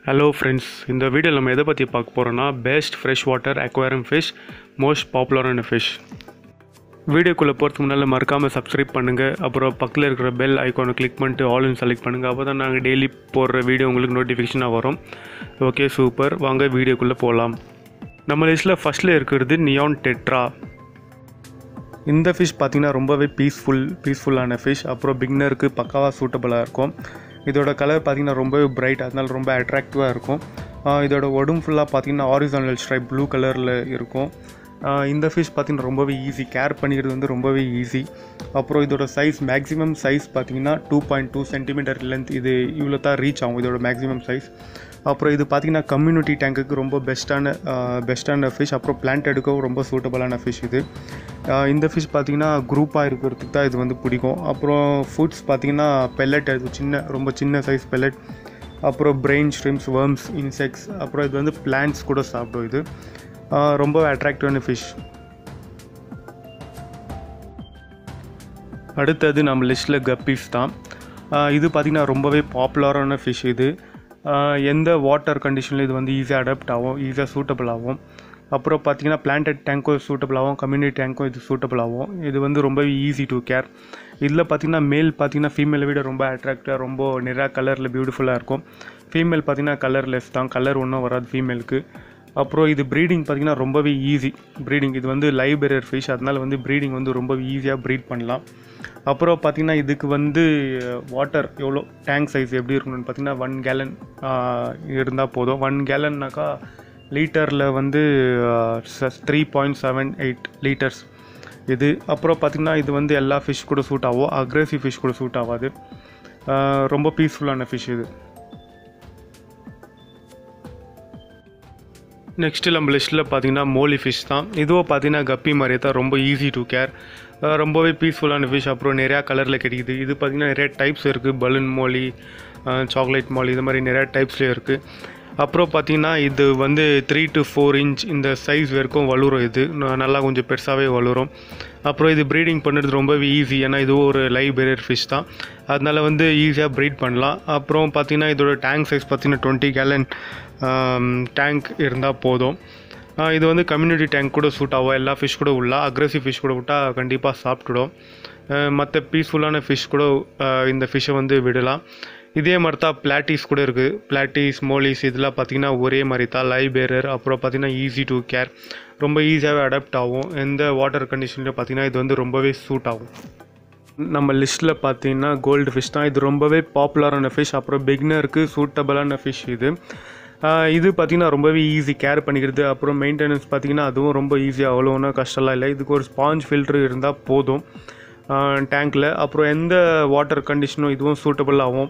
hello friends இந்த வீடியோவில் நம்ம எதை பற்றி பார்க்க போகிறோன்னா best fresh water aquarium fish most பாப்புலரான ஃபிஷ் வீடியோக்குள்ளே போகிறதுக்கு முன்னால் மறக்காமல் சப்ஸ்கிரைப் பண்ணுங்கள் அப்புறம் பக்கத்தில் இருக்கிற பெல் ஐக்கானை கிளிக் பண்ணிட்டு ஆல்னு செலக்ட் பண்ணுங்கள் அப்போ தான் நாங்கள் டெய்லி போடுற வீடியோ உங்களுக்கு நோட்டிஃபிகேஷனாக வரும் ஓகே சூப்பர் வாங்க வீடியோக்குள்ளே போகலாம் நம்ம லிஸ்ட்டில் ஃபஸ்ட்டில் இருக்கிறது நியான் டெட்ரா இந்த ஃபிஷ் பார்த்திங்கன்னா ரொம்பவே பீஸ்ஃபுல் பீஸ்ஃபுல்லான ஃபிஷ் அப்புறம் பிகினருக்கு பக்காவாக சூட்டபுளாக இருக்கும் இதோட கலர் பார்த்திங்கன்னா ரொம்பவே பிரைட் அதனால ரொம்ப அட்ராக்டிவாக இருக்கும் ஆஹ் இதோட உடம்பு ஃபுல்லாக பார்த்திங்கன்னா ஆரிஜினல் ஸ்ட்ரைப் ப்ளூ கலரில் இருக்கும் ஆஹ் இந்த ஃபிஷ் பார்த்திங்கன்னா ரொம்பவே ஈஸி கேர் பண்ணிக்கிறது வந்து ரொம்பவே ஈஸி அப்புறம் இதோட சைஸ் மேக்ஸிமம் சைஸ் பார்த்திங்கன்னா two point two centimetre length இது இவ்வளோ தான் ரீச் ஆகும் இதோட மேக்ஸிமம் சைஸ் அப்புறம் இது பார்த்திங்கன்னா கம்யூனிட்டி டேங்குக்கு ரொம்ப பெஸ்ட்டான பெஸ்ட்டான ஃபிஷ் அப்புறம் பிளான்ட் எடுக்கவும் ரொம்ப சூட்டபுளான ஃபிஷ் இது ஆஹ் இந்த ஃபிஷ் பார்த்திங்கன்னா குரூப்பாக இருக்கிறதுக்கு தான் இது வந்து பிடிக்கும் அப்புறம் ஃபுட்ஸ் பார்த்திங்கன்னா பெல்லட் அது சின்ன ரொம்ப சின்ன சைஸ் பெல்லட் அப்புறம் பிரெயின் ஸ்ட்ரிம்ஸ் வேர்ம்ஸ் இன்செக்ட்ஸ் அப்புறம் இது வந்து பிளான்ட்ஸ் கூட சாப்பிடும் இது ஆஹ் ரொம்ப அட்ராக்டிவான ஃபிஷ் அடுத்தது நம்ம லிஸ்ட்டில் கப்பீஸ் தான் ஆஹ் இது பார்த்திங்கன்னா ரொம்பவே பாப்புலரான ஃபிஷ் இது ஆஹ் எந்த வாட்டர் கண்டிஷனில் இது வந்து ஈஸியாக அடாப்ட் ஆகும் ஈஸியாக சூட்டபிள் ஆகும் அப்புறம் பார்த்திங்கன்னா பிளான்டட் டேங்க்கும் சூட்டபிள் ஆகும் கம்யூனிட்டி டேங்க்கும் இது சூட்டபிள் ஆகும் இது வந்து ரொம்பவே ஈஸி டு கேர் இதில் பார்த்திங்கன்னா மேல் பார்த்திங்கன்னா ஃபீமேலை விட ரொம்ப அட்ராக்டாக ரொம்ப நிறையா கலரில் பியூட்டிஃபுல்லாக இருக்கும் ஃபீமேல் பார்த்திங்கன்னா கலர்லெஸ் தான் கலர் ஒன்றும் வராது ஃபீமேலுக்கு அப்புறம் இது ப்ரீடிங் பார்த்திங்கன்னா ரொம்பவே ஈஸி ப்ரீடிங் இது வந்து லைவ் பெரியர் ஃபிஷ் அதனால் வந்து ப்ரீடிங் வந்து ரொம்ப ஈஸியாக ப்ரீட் பண்ணலாம் அப்புறம் பார்த்திங்கன்னா இதுக்கு வந்து வாட்டர் எவ்வளோ டேங்க் சைஸ் எப்படி இருக்கணும்னு பார்த்திங்கன்னா ஒன் கேலன் இருந்தால் போதும் ஒன் கேலன்னாக்கா லீட்டரில் வந்து three point seven eight litres இது அப்புறம் பார்த்திங்கன்னா இது வந்து எல்லா ஃபிஷ் கூட சூட் ஆகும் அக்ரெசிவ் ஃபிஷ் கூட சூட் ஆகாது ஆஹ் ரொம்ப பீஸ்ஃபுல்லான ஃபிஷ் இது நெக்ஸ்ட்டு நம்ம லிஸ்ட்டில் பார்த்தீங்கன்னா மோலி ஃபிஷ் தான் இதுவும் பார்த்தீங்கன்னா கப்பி மாதிரியே தான் ரொம்ப ஈஸி டு கேர் ரொம்பவே பீஸ்ஃபுல்லான ஃபிஷ் அப்புறம் நிறையா கலரில் கிடைக்குது இது பார்த்திங்கன்னா நிறைய டைப்ஸ் இருக்குது பலூன் மோலி சாக்லேட் மோலி இது மாதிரி நிறையா டைப்ஸ்லேயே இருக்குது அப்புறம் பார்த்திங்கன்னா இது வந்து த்ரீ டு ஃபோர் இன்ச் இந்த சைஸ் வரைக்கும் வளரும் இது ந- நல்லா கொஞ்சம் பெருசாகவே வளரும் அப்புறம் இது ப்ரீடிங் பண்ணுறது ரொம்பவே ஈஸி ஏன்னா இதுவும் ஒரு லைவ் பெரியர் ஃபிஷ் தான் அதனால வந்து ஈஸியாக ப்ரீட் பண்ணலாம் அப்புறம் பார்த்திங்கன்னா இதோட டேங்க் சைஸ் பார்த்திங்கன்னா டுவெண்ட்டி கேலன் டேங்க் இருந்தால் போதும் ஆஹ் இது வந்து கம்யூனிட்டி டேங்க் கூட சூட் ஆகும் எல்லா ஃபிஷ் கூட உள்ள அக்ரெசிவ் ஃபிஷ் கூட விட்டால் கண்டிப்பாக சாப்பிட்டுடும் மற்ற பீஸ்ஃபுல்லான ஃபிஷ் கூட ஆஹ் இந்த ஃபிஷ்ஷை வந்து விடலாம் இதே மாதிரி தான் பிளாட்டிஸ் கூட இருக்குது பிளாட்டிஸ் மோலிஸ் இதெல்லாம் பார்த்திங்கன்னா ஒரே மாதிரி தான் லைவ் பேரர் அப்புறம் பார்த்திங்கன்னா ஈஸி டு கேர் ரொம்ப ஈஸியாகவே அடாப்ட் ஆகும் எந்த வாட்டர் கண்டிஷன்லையும் பார்த்திங்கன்னா இது வந்து ரொம்பவே சூட் ஆகும் நம்ம லிஸ்ட்டில் பார்த்தீங்கன்னா கோல்டு ஃபிஷ் தான் இது ரொம்பவே பாப்புலரான ஃபிஷ் அப்புறம் பிகினருக்கு சூட்டபிளான ஃபிஷ் இது ஆஹ் இது பார்த்திங்கன்னா ரொம்பவே ஈஸி கேர் பண்ணிக்கிறது அப்புறம் மெயின்டெனன்ஸ் பார்த்திங்கன்னா அதுவும் ரொம்ப ஈஸியாக அவ்வளோ ஒன்றும் கஷ்டம்லாம் இல்லை இதுக்கு ஒரு ஸ்பாஞ்ச் ஃபில்ட்ரு இருந்தால் போதும் டேங்க்கில் அப்புறம் எந்த வாட்டர் கண்டிஷனும் இதுவும் சூட்டபிள் ஆகும்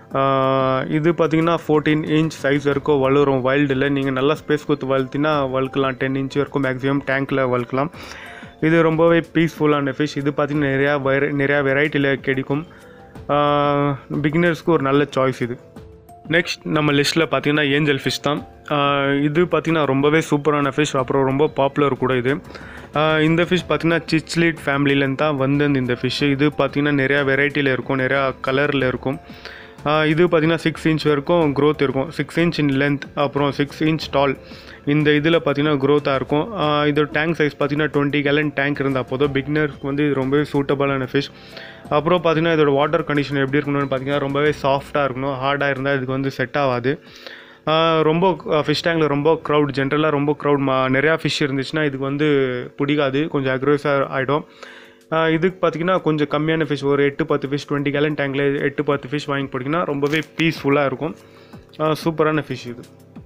ஆஹ் இது பார்த்திங்கன்னா ஃபோர்டீன் இன்ச் சைஸ் வரைக்கும் வளரும் வைல்டில் நீங்கள் நல்லா ஸ்பேஸ் கொடுத்து வளர்த்தினா வளர்க்கலாம் டென் இன்ச் வரைக்கும் மேக்ஸிமம் டேங்க்கில் வளர்க்கலாம் இது ரொம்பவே பீஸ்ஃபுல்லான ஃபிஷ் இது பார்த்திங்கன்னா நிறையா வெரை நிறையா வெரைட்டியில் கிடைக்கும் பிகினர்ஸ்க்கு ஒரு நல்ல சாய்ஸ் இது நெக்ஸ்ட் நம்ம லிஸ்ட்டில் பார்த்தீங்கன்னா ஏஞ்சல் ஃபிஷ் தான் ஆஹ் இது பார்த்திங்கன்னா ரொம்பவே சூப்பரான ஃபிஷ் அப்புறம் ரொம்ப பாப்புலர் கூட இது ஆஹ் இந்த ஃபிஷ் பார்த்திங்கன்னா சிச்லிட் ஃபேமிலியிலேருந்து தான் வந்தது இந்த ஃபிஷ் இது பார்த்திங்கன்னா நிறையா வெரைட்டியில் இருக்கும் நிறையா கலரில் இருக்கும் ஆஹ் இது பார்த்திங்கன்னா சிக்ஸ் இன்ச் வரைக்கும் growth இருக்கும் சிக்ஸ் இன்ச் இன் லென்த் அப்புறம் சிக்ஸ் இன்ச் டால் இந்த இதில் பார்த்தீங்கன்னா க்ரோத்தாக இருக்கும் ஆஹ் இதோட டேங்க் சைஸ் பார்த்தீங்கன்னா டுவெண்ட்டி கேலன் டேங்க் இருந்தால் போதும் பிகினர்ஸ்க்கு வந்து இது ரொம்பவே சூட்டபிளான ஃபிஷ் அப்புறம் பார்த்தீங்கன்னா இதோட வாட்டர் கண்டிஷன் எப்படி இருக்கணும்னு பார்த்தீங்கன்னா ரொம்பவே சாஃப்டாக இருக்கணும் ஹார்டாக இருந்தால் இதுக்கு வந்து செட் ஆகாது ஆஹ் ரொம்ப ஃபிஷ் டேங்கில் ரொம்ப க்ரௌட் ஜென்ரலாக ரொம்ப க்ரௌட் மா நிறையா ஃபிஷ் இருந்துச்சுன்னா இதுக்கு வந்து பிடிக்காது கொஞ்சம் அக்ரெசிவாக ஆகிடும் இதுக்கு பார்த்தீங்கன்னா கொஞ்சம் கம்மியான ஃபிஷ் ஒரு எட்டு பத்து ஃபிஷ் டுவெண்ட்டி கேலன் டேங்கில் எட்டு பத்து ஃபிஷ் வாங்கி போட்டிங்கன்னா ரொம்பவே பீஸ்ஃபுல்லாக இருக்கும் சூப்பரான ஃபிஷ் இது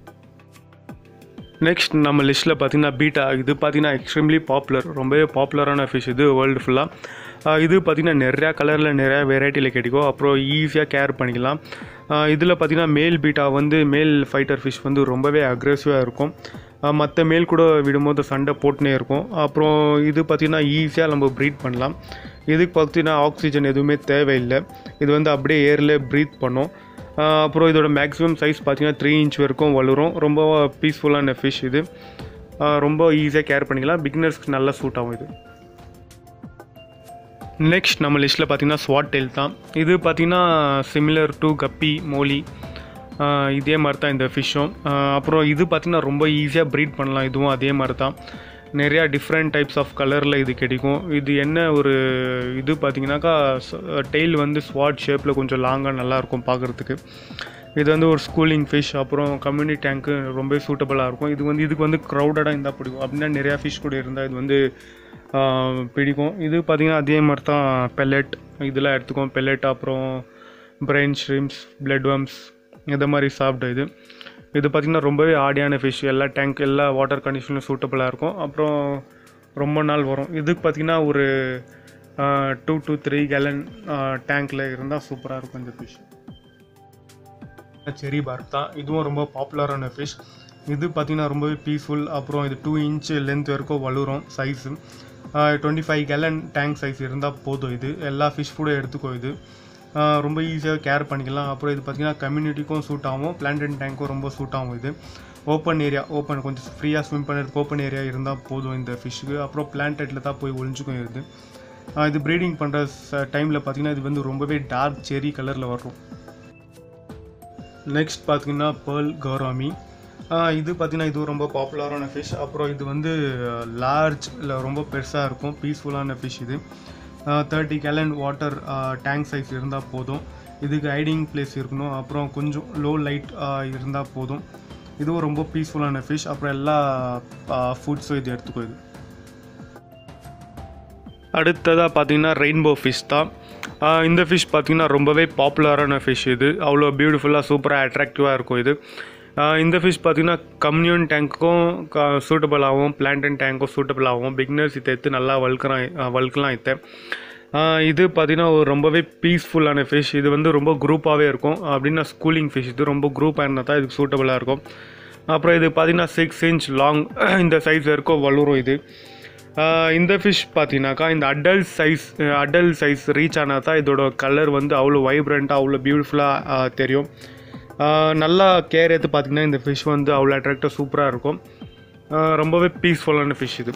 நெக்ஸ்ட் நம்ம லிஸ்ட்டில் பார்த்தீங்கன்னா பீட்டா இது பார்த்தீங்கன்னா எக்ஸ்ட்ரீம்லி பாப்புலர் ரொம்பவே பாப்புலரான ஃபிஷ் இது வேர்ல்டு ஃபுல்லாக இது பார்த்தீங்கன்னா நிறையா கலரில் நிறையா வெரைட்டியில் கிடைக்கும் அப்புறம் ஈஸியாக கேர் பண்ணிக்கலாம் இதில் பார்த்தீங்கன்னா மேல் பீட்டா வந்து மேல் ஃபைட்டர் ஃபிஷ் வந்து ரொம்பவே அக்ரெசிவாக இருக்கும் மற்ற மேல் கூட விடும்போது சண்டை போட்டுனே இருக்கும் அப்புறம் இது பார்த்திங்கன்னா ஈஸியாக நம்ம ப்ரீட் பண்ணலாம் இதுக்கு பார்த்தீங்கன்னா ஆக்சிஜன் எதுவுமே தேவையில்லை இது வந்து அப்படியே ஏரில் ப்ரீத் பண்ணும் ஆஹ் அப்புறம் இதோட மேக்ஸிமம் சைஸ் பார்த்தீங்கன்னா த்ரீ இன்ச் வரைக்கும் வளரும் ரொம்ப பீஸ்ஃபுல்லான ஃபிஷ் இது ஆஹ் ரொம்ப ஈஸியாக கேர் பண்ணிக்கலாம் பிகினர்ஸ்க்கு நல்லா சூட் ஆகும் இது நெக்ஸ்ட் நம்ம லிஸ்ட்டில் பார்த்தீங்கன்னா ஸ்வாட் டெயில் தான் இது பார்த்தீங்கன்னா சிமிலர் டு கப்பி மோலி ஆஹ் இதே மாதிரி தான் இந்த ஃபிஷ்ஷும் அப்புறம் இது பார்த்திங்கன்னா ரொம்ப ஈஸியாக ப்ரீட் பண்ணலாம் இதுவும் அதே மாதிரி தான் நிறையா டிஃப்ரெண்ட் டைப்ஸ் ஆஃப் கலரில் இது கிடைக்கும் இது என்ன ஒரு இது பார்த்தீங்கன்னாக்கா டெய்ல் வந்து ஸ்வாட் ஷேப்பில் கொஞ்சம் லாங்காக நல்லாயிருக்கும் பார்க்குறதுக்கு இது வந்து ஒரு ஸ்கூலிங் ஃபிஷ் அப்புறம் கம்யூனிட்டி டேங்க்கு ரொம்ப சூட்டபுளாக இருக்கும் இது வந்து இதுக்கு வந்து க்ரௌடடாக இருந்தால் பிடிக்கும் அப்படின்னா நிறையா ஃபிஷ் கூட இருந்தால் இது வந்து ஆஹ், பிடிக்கும் இது பார்த்திங்கன்னா அதே மாதிரி தான் பெல்லட் இதெல்லாம் எடுத்துக்கும் பெல்லட் அப்புறம் பிரெயின் ஷ்ரிம்ஸ் பிளட் வம்ஸ் இந்த மாதிரி சாப்பிடும் இது இது பார்த்திங்கன்னா ரொம்பவே ஆடியான ஃபிஷ் எல்லா டேங்க் எல்லா வாட்டர் கண்டிஷனும் சூட்டபுளாக இருக்கும் அப்புறம் ரொம்ப நாள் வரும் இதுக்கு பார்த்திங்கன்னா ஒரு டூ to த்ரீ கேலன் டேங்க்கில் இருந்தால் சூப்பராக இருக்கும் இந்த ஃபிஷ் செரி பார்க் தான் இதுவும் ரொம்ப பாப்புலரான ஃபிஷ் இது பார்த்திங்கன்னா ரொம்பவே பீஸ்ஃபுல் அப்புறம் இது டூ இன்ச் லென்த் வரைக்கும் வளரும் size twenty five gallon tank size இருந்தால் போதும் இது எல்லா ஃபிஷ் ஃபுட்டும் எடுத்துக்கோ இது ஆஹ் ரொம்ப ஈஸியாக கேர் பண்ணிக்கலாம் அப்புறம் இது பார்த்திங்கன்னா கம்யூனிட்டிக்கும் சூட் ஆகும் பிளான்டன் டேங்க்கும் ரொம்ப சூட் ஆகும் இது ஓப்பன் ஏரியா ஓப்பன் கொஞ்சம் ஃப்ரீயாக ஸ்விம் பண்ணுறதுக்கு ஓப்பன் ஏரியா இருந்தால் போதும் இந்த ஃபிஷ்ஷுக்கு அப்புறம் பிளான்டெட்டில் தான் போய் ஒளிஞ்சுக்கும் இது ஆஹ் இது ப்ரீடிங் பண்ணுற டைமில் பார்த்திங்கன்னா இது வந்து ரொம்பவே டார்க் செரி கலரில் வரும் நெக்ஸ்ட் பார்த்தீங்கன்னா பேர்ல் கௌராமி ஆஹ் இது பார்த்தீங்கன்னா இது ரொம்ப பாப்புலரான ஃபிஷ் அப்புறம் இது வந்து லார்ஜ் இல்லை ரொம்ப பெருசாக இருக்கும் பீஸ்ஃபுல்லான ஃபிஷ் இது thirty gallon water tank size இருந்தால் போதும் இதுக்கு ஹைடிங் பிளேஸ் இருக்கணும் அப்புறம் கொஞ்சம் லோ லைட் இருந்தால் போதும் இதுவும் ரொம்ப பீஸ்ஃபுல்லான ஃபிஷ் அப்புறம் எல்லா ஃபுட்ஸும் இது எடுத்துக்கோ இது அடுத்ததாக பார்த்தீங்கன்னா ரெயின்போ ஃபிஷ் தான் ஆஹ் இந்த ஃபிஷ் பார்த்தீங்கன்னா ரொம்பவே பாப்புலரான ஃபிஷ் இது அவ்வளோ பியூட்டிஃபுல்லாக சூப்பராக அட்ராக்டிவாக இருக்கும் இது ஆஹ் இந்த ஃபிஷ் பார்த்தீங்கன்னா கம்யூன் டேங்க்கும் சூட்டபிள் ஆகும் பிளான்டன் டேங்க்கும் சூட்டபிள் ஆகும் பிக்னர்ஸ் இதை எடுத்து நல்லா வளர்க்குறான் வளர்க்கலாம் இதை ஆஹ் இது பார்த்தீங்கன்னா ஒரு ரொம்பவே பீஸ்ஃபுல்லான ஃபிஷ் இது வந்து ரொம்ப குரூப்பாகவே இருக்கும் அப்படின்னா ஸ்கூலிங் ஃபிஷ் இது ரொம்ப குரூப்பாக இருந்தால் தான் இதுக்கு சூட்டபிளாக இருக்கும் அப்புறம் இது பார்த்தீங்கன்னா சிக்ஸ் இன்ச் லாங் இந்த சைஸ் வரைக்கும் வளரும் இது ஆஹ் இந்த ஃபிஷ் பார்த்தீங்கன்னாக்கா இந்த adult size adult size reach ஆனால் தான் இதோட கலர் வந்து அவ்வளோ வைப்ரண்ட்டாக அவ்வளோ பியூட்டிஃபுல்லாக தெரியும் ஆஹ் நல்லா கேர் எடுத்து பார்த்தீங்கன்னா இந்த ஃபிஷ் வந்து அவ்வளோ அட்ராக்டாக சூப்பராக இருக்கும் ஆஹ் ரொம்பவே பீஸ்ஃபுல்லான ஃபிஷ் இது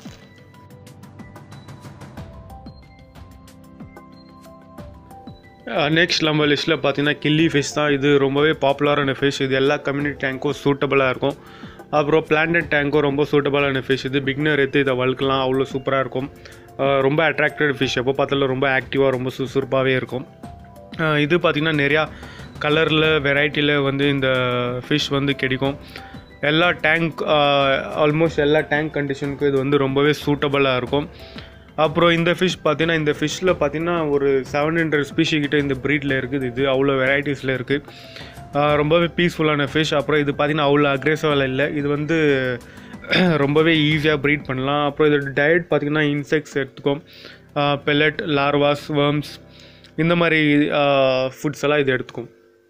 நெக்ஸ்ட் நம்ம லிஸ்ட்டில் பார்த்தீங்கன்னா கில்லி ஃபிஷ் தான் இது ரொம்பவே பாப்புலரான ஃபிஷ் இது எல்லா கம்யூனிட்டி டேங்க்கும் சூட்டபுளாக இருக்கும் அப்புறம் பிளான்டட் டேங்க்கும் ரொம்ப சூட்டபுளான ஃபிஷ் இது பிக்னர் எடுத்து இதை வளர்க்கலாம் அவ்வளோ சூப்பராக இருக்கும் ஆஹ் ரொம்ப அட்ராக்டட் ஃபிஷ் எப்போ பார்த்தாலும் ரொம்ப ஆக்டிவாக ரொம்ப சுறுசுறுப்பாகவே இருக்கும் ஆஹ் இது பார்த்திங்கன்னா நிறையா கலரில் வெரைட்டியில் வந்து இந்த ஃபிஷ் வந்து கிடைக்கும் எல்லா டேங்க் ஆல்மோஸ்ட் எல்லா டேங்க் கண்டிஷனுக்கும் இது வந்து ரொம்பவே சூட்டபுளாக இருக்கும் அப்புறம் இந்த ஃபிஷ் பார்த்தீங்கன்னா இந்த ஃபிஷ்ஷில் பார்த்தீங்கன்னா ஒரு செவன் ஹண்ட்ரட் ஸ்பீஷி கிட்ட இந்த ப்ரீடில் இருக்குது இது அவ்வளோ வெரைட்டிஸில் இருக்குது ரொம்பவே பீஸ்ஃபுல்லான ஃபிஷ் அப்புறம் இது பார்த்தீங்கன்னா அவ்வளோ அக்ரெசிவாக இல்லை இது வந்து ரொம்பவே ஈஸியாக ப்ரீட் பண்ணலாம் அப்புறம் இதோட டயட் பார்த்திங்கன்னா இன்செக்ட்ஸ் எடுத்துக்கும் பெல்லட் லார்வாஸ் வேர்ம்ஸ் இந்த மாதிரி ஃபுட்ஸ் எல்லாம் இது எடுத்துக்கும்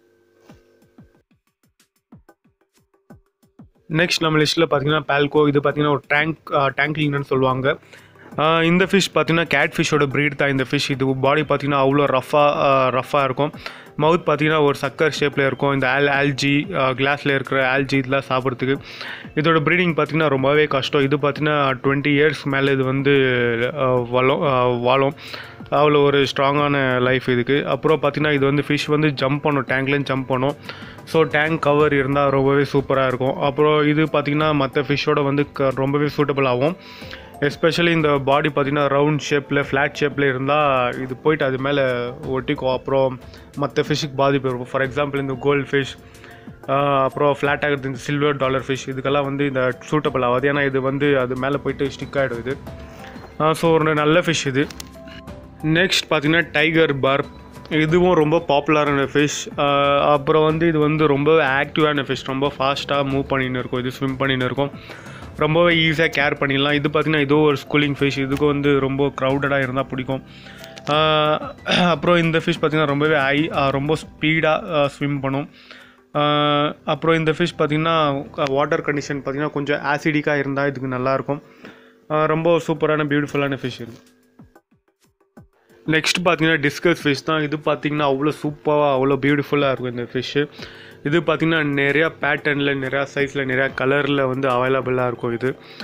நெக்ஸ்ட் நம்ம லிஸ்ட்டில் பார்த்தீங்கன்னா பால்கோ இது பார்த்தீங்கன்னா ஒரு டேங்க் டேங்க் கிளீனர்னு சொல்லுவாங்க ஆஹ் இந்த ஃபிஷ் பார்த்தீங்கன்னா கேட் ஃபிஷ்ஷோட ப்ரீட் தான் இந்த ஃபிஷ் இது பாடி பார்த்தீங்கன்னா அவ்வளோ ரஃபாக ரஃபாக இருக்கும் மவுத் பார்த்தீங்கன்னா ஒரு சக்கர் ஷேப்பில் இருக்கும் இந்த ஆல் ஆல்ஜி கிளாஸில் இருக்கிற ஆல்ஜி இதெல்லாம் சாப்பிட்றதுக்கு இதோட ப்ரீடிங் பார்த்தீங்கன்னா ரொம்பவே கஷ்டம் இது பார்த்தீங்கன்னா டுவெண்ட்டி இயர்ஸ் மேலே இது வந்து ஆஹ் வளம் ஆஹ் வாழும் அவ்வளோ ஒரு ஸ்ட்ராங்கான லைஃப் இதுக்கு அப்புறம் பார்த்தீங்கன்னா இது வந்து ஃபிஷ் வந்து ஜம்ப் பண்ணும் டேங்க்லேருந்து ஜம்ப் பண்ணும் ஸோ டேங்க் கவர் இருந்தால் ரொம்பவே சூப்பராக இருக்கும் அப்புறம் இது பார்த்திங்கன்னா மற்ற ஃபிஷ்ஷோட வந்து க ரொம்பவே சூட்டபிள் ஆகும் எஸ்பெஷலி இந்த பாடி பார்த்திங்கன்னா ரவுண்ட் ஷேப்பில் ஃப்ளாட் ஷேப்பில் இருந்தால் இது போயிட்டு அது மேலே ஒட்டிக்கும் அப்புறம் மற்ற ஃபிஷ்ஷுக்கு பாதிப்பு இருக்கும் ஃபார் எக்ஸாம்பிள் இந்த கோல்ட் ஃபிஷ் அப்புறம் ஃப்ளாட் ஆகிறது இந்த சில்வர் டாலர் ஃபிஷ் இதுக்கெல்லாம் வந்து இந்த சூட்டபிள் ஆகாது ஏன்னா இது வந்து அது மேலே போயிட்டு ஸ்டிக் ஆகிடும் இது ஸோ ஒரு நல்ல ஃபிஷ் இது நெக்ஸ்ட் பார்த்தீங்கன்னா டைகர் பார்ப் இதுவும் ரொம்ப பாப்புலரான ஃபிஷ் அப்புறம் வந்து இது வந்து ரொம்ப ஆக்டிவான ஃபிஷ் ரொம்ப ஃபாஸ்ட்டாக மூவ் பண்ணின்னு இருக்கும் இது ஸ்விம் பண்ணின்னு இருக்கும் ரொம்பவே ஈஸியாக கேர் பண்ணிடலாம் இது பார்த்திங்கன்னா இதோ ஒரு ஸ்கூலிங் ஃபிஷ் இதுக்கு வந்து ரொம்ப க்ரௌடடாக இருந்தால் பிடிக்கும் ஆஹ் அப்புறம் இந்த ஃபிஷ் பார்த்திங்கன்னா ரொம்பவே ஐ ரொம்ப ஸ்பீடாக ஸ்விம் பண்ணும் ஆஹ் அப்புறம் இந்த ஃபிஷ் பார்த்திங்கன்னா வாட்டர் கண்டிஷன் பார்த்திங்கன்னா கொஞ்சம் ஆசிடிக்காக இருந்தால் இதுக்கு நல்லாயிருக்கும் ஆஹ் ரொம்ப சூப்பரான பியூட்டிஃபுல்லான ஃபிஷ் இது நெக்ஸ்ட் பார்த்தீங்கன்னா டிஸ்கஸ் ஃபிஷ் தான் இது பார்த்தீங்கன்னா அவ்வளோ சூப்பராக அவ்வளோ பியூட்டிஃபுல்லாக இருக்கும் இந்த ஃபிஷ்ஷு இது பார்த்தீங்கன்னா நிறையா பேட்டர்னில் நிறையா சைஸில் நிறையா கலரில் வந்து அவைலபிளாக இருக்கும் இது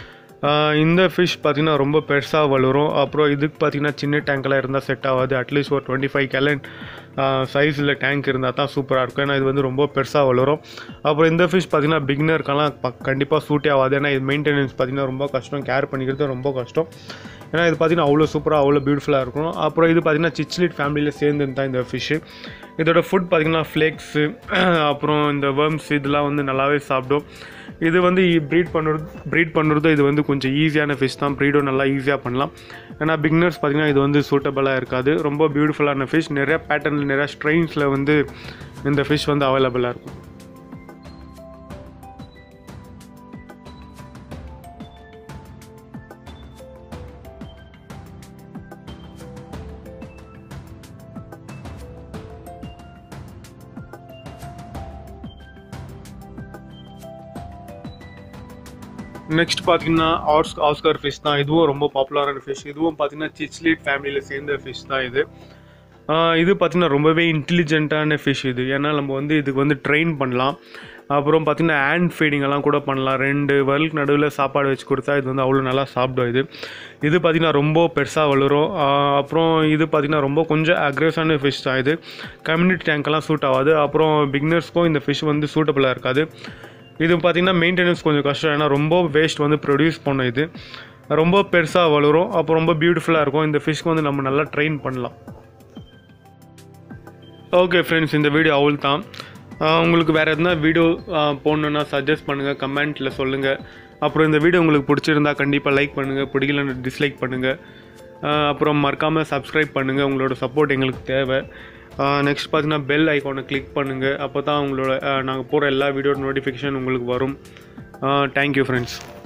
ஆஹ் இந்த ஃபிஷ் பார்த்திங்கன்னா ரொம்ப பெருசாக வளரும் அப்புறம் இதுக்கு பார்த்திங்கன்னா சின்ன டேங்க்லாம் இருந்தால் செட் ஆகாது அட்லீஸ்ட் ஒரு டுவெண்ட்டி ஃபைவ் கேலன் சைஸில் டேங்க் இருந்தால் தான் சூப்பராக இருக்கும் ஏன்னா இது வந்து ரொம்ப பெருசாக வளரும் அப்புறம் இந்த ஃபிஷ் பார்த்திங்கன்னா பிகினருக்கெல்லாம் ப கண்டிப்பாக சூட்டே ஆகாது ஏன்னா இது மெயின்டெனன்ஸ் பார்த்திங்கன்னா ரொம்ப கஷ்டம் கேர் பண்ணிக்கிறது ரொம்ப கஷ்டம் ஏன்னா இது பார்த்திங்கன்னா அவ்வளோ சூப்பராக அவ்வளோ பியூட்டிஃபுல்லாக இருக்கும் அப்புறம் இது பார்த்திங்கன்னா சிச்லிட் ஃபேமிலியில் சேர்ந்து தான் இந்த ஃபிஷ்ஷு இதோட ஃபுட் பார்த்திங்கன்னா ஃப்ளேக்ஸு அப்புறம் இந்த வேர்ம்ஸ் இதெல்லாம் வந்து நல்லாவே சாப்பிடும் இது வந்து ப்ரீட் பண்ணுறது ப்ரீட் பண்ணுறது இது வந்து கொஞ்சம் ஈஸியான ஃபிஷ் தான் ப்ரீடும் நல்லா ஈஸியாக பண்ணலாம் ஏன்னா பிகினர்ஸ் பார்த்திங்கன்னா இது வந்து சூட்டபுளாக இருக்காது ரொம்ப பியூட்டிஃபுல்லான ஃபிஷ் நிறைய பேட்டர்னில் நிறையா ஸ்ட்ரெயின்ஸில் வந்து இந்த ஃபிஷ் வந்து அவைலபிளாக இருக்கும் நெக்ஸ்ட் பார்த்தீங்கன்னா ஆர்ஸ் ஆஸ்கர் ஃபிஷ் தான் இதுவும் ரொம்ப பாப்புலரான ஃபிஷ் இதுவும் பார்த்தீங்கன்னா சிச்லீட் ஃபேமிலியில் சேர்ந்த ஃபிஷ் தான் இது ஆஹ் இது பார்த்தீங்கன்னா ரொம்பவே இன்டெலிஜென்ட்டான ஃபிஷ் இது ஏன்னா நம்ம வந்து இதுக்கு வந்து ட்ரெயின் பண்ணலாம் அப்புறம் பார்த்தீங்கன்னா ஹேண்ட் ஃபீடிங் எல்லாம் கூட பண்ணலாம் ரெண்டு வரலுக்கு நடுவில் சாப்பாடு வச்சு கொடுத்தா இது வந்து அவ்வளோ நல்லா சாப்பிடும் இது இது பார்த்திங்கன்னா ரொம்ப பெருசாக வளரும் ஆஹ் அப்புறம் இது பார்த்திங்கன்னா ரொம்ப கொஞ்சம் அக்ரெஸான ஃபிஷ் தான் இது கம்யூனிட்டி டேங்க்கெல்லாம் சூட் ஆகாது அப்புறம் பிக்னர்ஸ்க்கும் இந்த ஃபிஷ் வந்து சூட்டபுளாக இருக்காது இது பார்த்திங்கன்னா மெயின்டெனன்ஸ் கொஞ்சம் கஷ்டம் ஏன்னா ரொம்ப வேஸ்ட் வந்து ப்ரொடியூஸ் பண்ணும் இது ரொம்ப பெருசாக வளரும் அப்போ ரொம்ப பியூட்டிஃபுல்லாக இருக்கும் இந்த ஃபிஷ்க்கு வந்து நம்ம நல்லா ட்ரெயின் பண்ணலாம் ஓகே ஃப்ரெண்ட்ஸ் இந்த வீடியோ அவள் தான் உங்களுக்கு வேறு எதுனா வீடியோ போடணுன்னா சஜஸ்ட் பண்ணுங்கள் கமெண்ட்டில் சொல்லுங்கள் அப்புறம் இந்த வீடியோ உங்களுக்கு பிடிச்சிருந்தா கண்டிப்பாக லைக் பண்ணுங்கள் பிடிக்கலன்னு டிஸ்லைக் பண்ணுங்கள் அப்புறம் மறக்காமல் சப்ஸ்கிரைப் பண்ணுங்கள் உங்களோட சப்போர்ட் எங்களுக்கு தேவை நெக்ஸ்ட் பார்த்தீங்கன்னா பெல் ஐக்கானை கிளிக் பண்ணுங்கள் அப்போ தான் உங்களோட நாங்கள் போகிற எல்லா வீடியோ நோட்டிஃபிகேஷன் உங்களுக்கு வரும் தேங்க்யூ ஃப்ரெண்ட்ஸ்